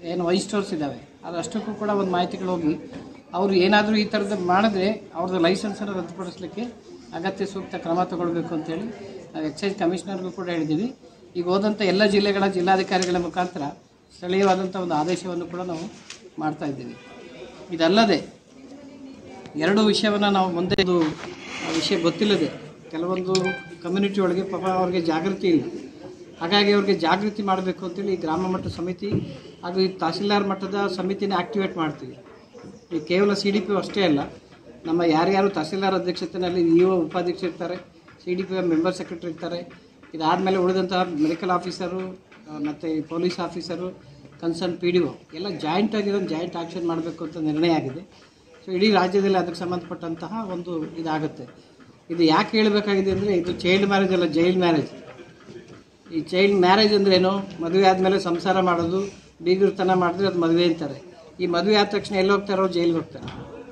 ಏನು wine stores ಇದ್ದಾವೆ ಅದು ಅಷ್ಟಕ್ಕೂ ಕೂಡ ಒಂದು ಮಾಹಿತಿಗಳು ಹೋಗಿ ಅವರು ಏನಾದರೂ ಈ ಥರದ್ದು ಮಾಡಿದ್ರೆ ಅವ್ರದ್ದು ಲೈಸೆನ್ಸನ್ನು ರದ್ದುಪಡಿಸಲಿಕ್ಕೆ ಅಗತ್ಯ ಸೂಕ್ತ ಕ್ರಮ ತಗೊಳ್ಬೇಕು ಅಂತೇಳಿ ನಾವು ಎಕ್ಸೈಸ್ ಕಮಿಷನರ್ಗೂ ಕೂಡ ಹೇಳಿದ್ದೀವಿ ಈಗ ಹೋದಂಥ ಎಲ್ಲ ಜಿಲ್ಲೆಗಳ ಜಿಲ್ಲಾಧಿಕಾರಿಗಳ ಮುಖಾಂತರ ಸ್ಥಳೀಯವಾದಂಥ ಒಂದು ಆದೇಶವನ್ನು ಕೂಡ ನಾವು ಮಾಡ್ತಾ ಇದ್ದೀವಿ ಇದಲ್ಲದೆ ಎರಡು ವಿಷಯವನ್ನು ನಾವು ಮುಂದೆ ಇದು ಆ ವಿಷಯ ಗೊತ್ತಿಲ್ಲದೆ ಕೆಲವೊಂದು ಕಮ್ಯುನಿಟಿ ಒಳಗೆ ಪಾಪ ಅವ್ರಿಗೆ ಜಾಗೃತಿ ಇಲ್ಲ ಹಾಗಾಗಿ ಅವ್ರಿಗೆ ಜಾಗೃತಿ ಮಾಡಬೇಕು ಅಂತೇಳಿ ಈ ಗ್ರಾಮ ಮಟ್ಟ ಸಮಿತಿ ಹಾಗೂ ಈ ತಹಸೀಲ್ದಾರ್ ಮಟ್ಟದ ಸಮಿತಿನ ಆಕ್ಟಿವೇಟ್ ಮಾಡ್ತೀವಿ ಈ ಕೇವಲ ಸಿ ಡಿ ಪಿ ಅಷ್ಟೇ ಅಲ್ಲ ನಮ್ಮ ಯಾರ್ಯಾರು ತಹಸೀಲ್ದಾರ್ ಅಧ್ಯಕ್ಷತೆಯಲ್ಲಿ ಇ ಒ ಉಪಾಧ್ಯಕ್ಷರು ಇರ್ತಾರೆ C D P member secretary ಇರ್ತಾರೆ ಇದಾದಮೇಲೆ ಉಳಿದಂತಹ ಮೆಡಿಕಲ್ ಆಫೀಸರು ಮತ್ತು police officer concern P D O ಎಲ್ಲ ಜಾಯಿಂಟ್ ಆಗಿರೋದು ಜಾಯಿಂಟ್ ಆಕ್ಷನ್ ಮಾಡಬೇಕು ಅಂತ ನಿರ್ಣಯ ಆಗಿದೆ ಸೊ ಇಡೀ ರಾಜ್ಯದಲ್ಲಿ ಅದಕ್ಕೆ ಸಂಬಂಧಪಟ್ಟಂತಹ ಒಂದು ಇದಾಗುತ್ತೆ ಇದು ಯಾಕೆ ಹೇಳಬೇಕಾಗಿದೆ ಅಂದರೆ ಇದು ಚೈಲ್ಡ್ ಮ್ಯಾರೇಜ್ ಅಲ್ಲ ಜೈಲ್ಡ್ ಮ್ಯಾರೇಜ್ ಈ ಚೈಲ್ಡ್ ಮ್ಯಾರೇಜ್ ಅಂದ್ರೆ ಏನು ಮದುವೆ ಆದಮೇಲೆ ಸಂಸಾರ ಮಾಡೋದು ಬೀಗರ್ತನ ಮಾಡಿದ್ರೆ ಅದು ಮದುವೆ ಅಂತಾರೆ ಈ ಮದುವೆ ಆದ ತಕ್ಷಣ ಎಲ್ಲಿ ಹೋಗ್ತಾರೋ ಜೈಲಿಗೆ ಹೋಗ್ತಾರೆ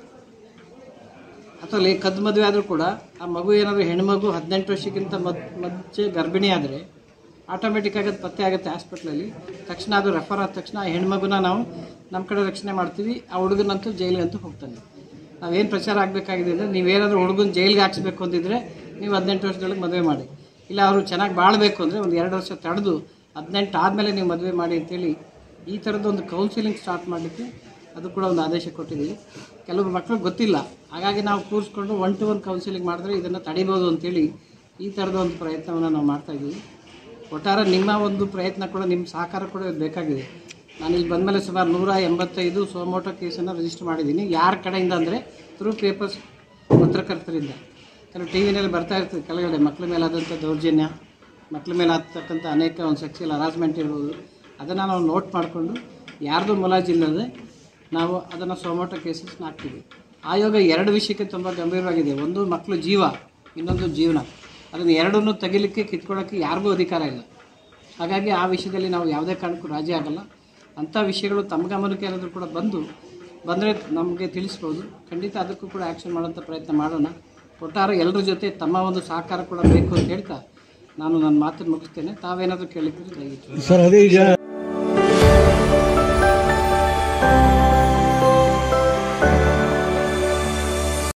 ಅಥವಾ ಲೇ ಕದ್ದು ಮದುವೆ ಆದರೂ ಕೂಡ ಆ ಮಗು ಏನಾದರೂ ಹೆಣ್ಮಗು ಹದಿನೆಂಟು ವರ್ಷಕ್ಕಿಂತ ಮದ್ ಮಧ್ಯೆ ಗರ್ಭಿಣಿ ಆದರೆ ಆಟೋಮೆಟಿಕ್ ಆಗಿ ಅದು ಪತ್ತೆ ಆಗುತ್ತೆ ಹಾಸ್ಪಿಟ್ಲಲ್ಲಿ ತಕ್ಷಣ ಅದು ರೆಫರ್ ಆದ ತಕ್ಷಣ ಆ ಹೆಣ್ಮಗುನ ನಾವು ನಮ್ಮ ಕಡೆ ರಕ್ಷಣೆ ಮಾಡ್ತೀವಿ ಆ ಹುಡುಗನಂತೂ ಜೈಲಿಗಂತೂ ಹೋಗ್ತಾನೆ ನಾವೇನು ಪ್ರಚಾರ ಆಗಬೇಕಾಗಿದೆ ಅಂದರೆ ನೀವೇನಾದರೂ ಹುಡುಗನ ಜೈಲಿಗೆ ಹಾಕ್ಸ್ಬೇಕು ಅಂತಿದ್ರೆ ನೀವು ಹದಿನೆಂಟು ವರ್ಷದೊಳಗೆ ಮದುವೆ ಮಾಡಿ ಇಲ್ಲ ಅವರು ಚೆನ್ನಾಗಿ ಬಾಳಬೇಕು ಅಂದರೆ ಒಂದು ಎರಡು ವರ್ಷ ತಡೆದು ಹದಿನೆಂಟು ಆದಮೇಲೆ ನೀವು ಮದುವೆ ಮಾಡಿ ಅಂತೇಳಿ ಈ ಥರದ್ದು ಒಂದು ಕೌನ್ಸಿಲಿಂಗ್ ಸ್ಟಾರ್ಟ್ ಮಾಡಲಿಕ್ಕೆ ಅದು ಕೂಡ ಒಂದು ಆದೇಶ ಕೊಟ್ಟಿದ್ದೀವಿ ಕೆಲವು ಮಕ್ಕಳಿಗೆ ಗೊತ್ತಿಲ್ಲ ಹಾಗಾಗಿ ನಾವು ಕೂರಿಸ್ಕೊಂಡು ಒನ್ ಟು ಒನ್ ಕೌನ್ಸಿಲಿಂಗ್ ಮಾಡಿದ್ರೆ ಇದನ್ನು ತಡಿಬೋದು ಅಂತೇಳಿ ಈ ಥರದ ಒಂದು ಪ್ರಯತ್ನವನ್ನು ನಾವು ಮಾಡ್ತಾ ಇದ್ದೀವಿ ಒಟ್ಟಾರೆ ನಿಮ್ಮ ಒಂದು ಪ್ರಯತ್ನ ಕೂಡ ನಿಮ್ಮ ಸಹಕಾರ ಕೂಡ ಬೇಕಾಗಿದೆ ನಾನು ಇಲ್ಲಿ ಬಂದಮೇಲೆ ಸುಮಾರು ನೂರ ಎಂಬತ್ತೈದು ಸೋಮೋಟೋ ಕೇಸನ್ನು ರಿಜಿಸ್ಟರ್ ಮಾಡಿದ್ದೀನಿ ಯಾರ ಕಡೆಯಿಂದ ಅಂದರೆ ಥ್ರೂ ಪೇಪರ್ಸ್ ಪತ್ರಕರ್ತರಿಂದ ಕೆಲವು ಟಿ ವಿನಲ್ಲಿ ಬರ್ತಾ ಇರ್ತದೆ ಕೆಳಗಡೆ ಮಕ್ಕಳ ಮೇಲೆ ಆದಂಥ ದೌರ್ಜನ್ಯ ಮಕ್ಕಳ ಮೇಲೆ ಆಗ್ತಕ್ಕಂಥ ಅನೇಕ ಒಂದು ಸೆಕ್ಸುವಲ್ ಹರಾಸ್ಮೆಂಟ್ ಇರ್ಬೋದು ಅದನ್ನು ನಾವು ನೋಟ್ ಮಾಡಿಕೊಂಡು ಯಾರ್ದು ಮುಲಾಜಿಲ್ಲದೆ ನಾವು ಅದನ್ನು ಸೋಮೋಟೋ ಕೇಸಸ್ನ ಹಾಕ್ತೀವಿ ಆಯೋಗ ಎರಡು ವಿಷಯಕ್ಕೆ ತುಂಬ ಗಂಭೀರವಾಗಿದೆ ಒಂದು ಮಕ್ಕಳು ಜೀವ ಇನ್ನೊಂದು ಜೀವನ ಅದನ್ನು ಎರಡನ್ನೂ ತೆಗಿಲಿಕ್ಕೆ ಕಿತ್ಕೊಳ್ಳೋಕ್ಕೆ ಯಾರಿಗೂ ಅಧಿಕಾರ ಇಲ್ಲ ಹಾಗಾಗಿ ಆ ವಿಷಯದಲ್ಲಿ ನಾವು ಯಾವುದೇ ಕಾರಣಕ್ಕೂ ರಾಜಿ ಆಗಲ್ಲ ಅಂಥ ವಿಷಯಗಳು ತಮ್ಮ ಗಮನಕ್ಕೆ ಏನಾದರೂ ಕೂಡ ಬಂದು ಬಂದರೆ ನಮಗೆ ತಿಳಿಸ್ಬೋದು ಖಂಡಿತ ಅದಕ್ಕೂ ಕೂಡ ಆ್ಯಕ್ಷನ್ ಮಾಡೋಂಥ ಪ್ರಯತ್ನ ಮಾಡೋಣ ಒಟ್ಟಾರೆ ಎಲ್ಲರ ಜೊತೆ ತಮ್ಮ ಒಂದು ಸಹಕಾರ ಕೂಡ ಬೇಕು ಅಂತ ಹೇಳ್ತಾ ನಾನು ನನ್ನ ಮಾತನ್ನು ಮುಗಿಸ್ತೇನೆ ತಾವೇನಾದರೂ ಕೇಳಿದ್ರೆ ದಯವಿಟ್ಟು ಸರ್ ಅದೇ ಈಗ